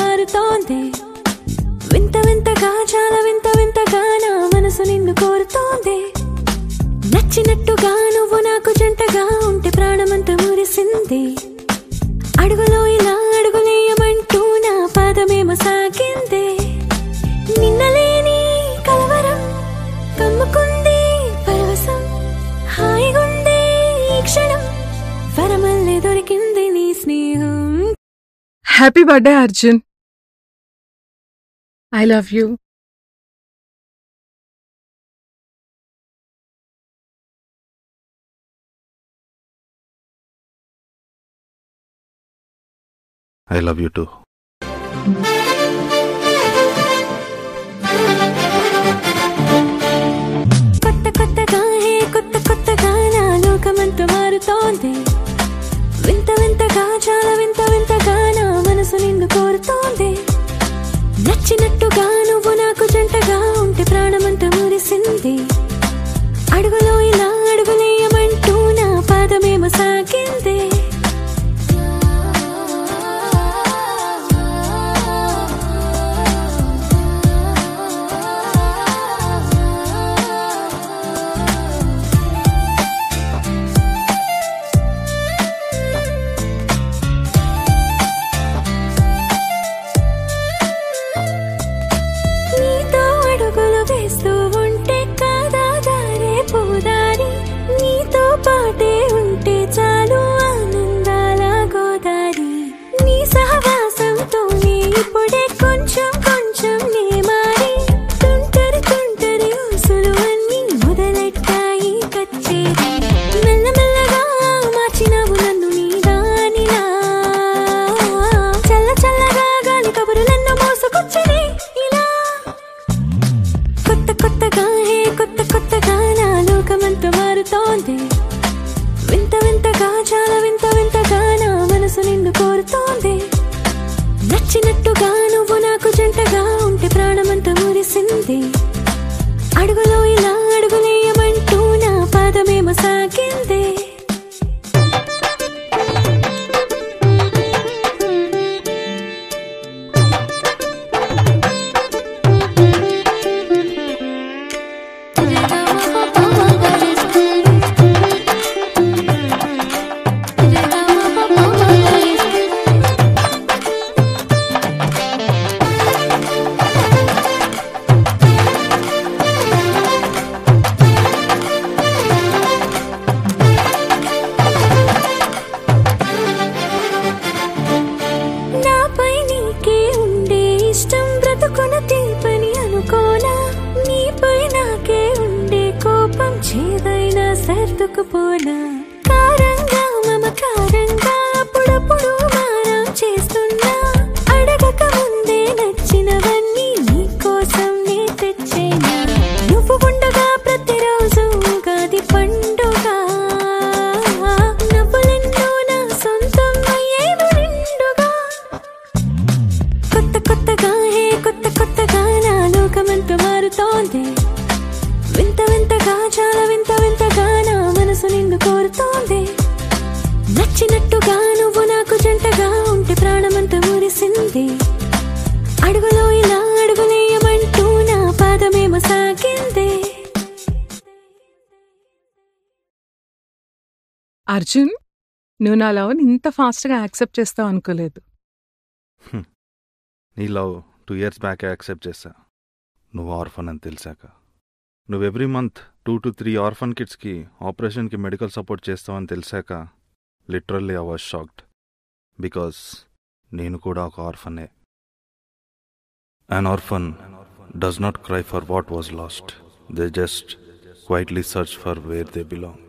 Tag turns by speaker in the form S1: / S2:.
S1: మారుతోంది వింత వింతగా చాలా వింత వింతగా నా మనసు నిన్ను కోరుతోంది నచ్చినట్టుగా నువ్వు నాకు జంటగా ఉంటే ప్రాణమంతా మురిసింది అడుగులో ఇలా అడుగులేయమంటూ నా పాదమేమో సాగింది నిన్నలేని కలవరం కమ్ముకుంది పరవశం హాయిగుంది ఈ క్షణం వరమల్లే దొరికింది నీ స్నేహం
S2: happy birthday Arjun I love you
S3: I love you too
S1: కొత్త కొత్తగా హే కొత్త కొత్తగా నా లోకమంతా మారుతోంది వింత వింతగా చాలా వింత వింతగా నా మనసు నిన్ను కోరుతోంది నచ్చినట్టుగా నువ్వు నాకు జంటగా ఉంటే ప్రాణమంతా మురిసింది అడుగులో ఇలా అడుగులేయమంటూ నా పాదమేమో సాగింది నీతో అడుగులు వేస్తూ ఉంటే కాదా దారే పోదారి నీతో పాటే ఉంటే చాలు ఆనందాల గోదారి నీ సహవాసంతోనే ఇప్పుడే కొంచెం కొంచెం నే మారి తుంటరి తుంటరి ఊసులు అన్నీ మొదలెట్టాయి కచ్చేరి మెల్లమెల్లగా మార్చినావు నన్ను నీ దానిలా చల్ల చల్లగా గాలి కబురులెన్నో మోసుకొచ్చినే ఇలా కొత్త కొత్తగా హే కొత్త కొత్తగా నా లోకమంతా మారుతోంది వింత వింతగా చాలా వింత వింతగా నా మనసు నిన్ను కోరుతోంది నచ్చినట్టుగా నువ్వు నాకు జంటగా ఉంటే ప్రాణమంతా మురిసింది అడుగులో ఇలా అడుగులేయమంటూ నా పాదమేమో సాగింది నాపై నీకే ఉండే ఇష్టం బ్రతుకున తీపని అనుకోనా నీపై నాకే ఉండే కోపం చేదైనా సర్దుకుపోనా కారంగా మమకారంగా అప్పుడప్పుడు మారం చేస్తున్నా అడగక ముందే నచ్చినవన్నీ నీ కోసం నే తెచ్చేనా నువ్వు ఉండగా ప్రతిరోజు ఉగాది పండుగ నవ్వులెన్నో నా సొంతం అయ్యేవి నిండుగా కొత్త కొత్తగా హే కొత్త కొత్తగా నా లోకమంతా మారుతోంది వింత వింతగా చాలా వింత వింతగా నా మనసు నిన్ను కోరుతోంది నచ్చినట్టుగా నువ్వు నాకు జంటగా ఉంటే ప్రాణమంతా మురిసింది అడుగులో ఇలా అడుగులేయమంటూ నా పాదమేమో సాగింది
S2: అర్జున్ నువ్వు నా లవ్ని ఇంత ఫాస్ట్గా యాక్సెప్ట్ చేస్తావు అనుకోలేదు
S3: నీ love two years back accept చేశా నువ్వు ఆర్ఫన్ అని తెలిసాక నువ్వు every month two to three orphan కిడ్స్కి ఆపరేషన్కి మెడికల్ సపోర్ట్ చేస్తావని తెలిసాక literally I was shocked because నేను కూడా ఒక ఆర్ఫనే an orphan does not cry for what was lost they just quietly search for where they belong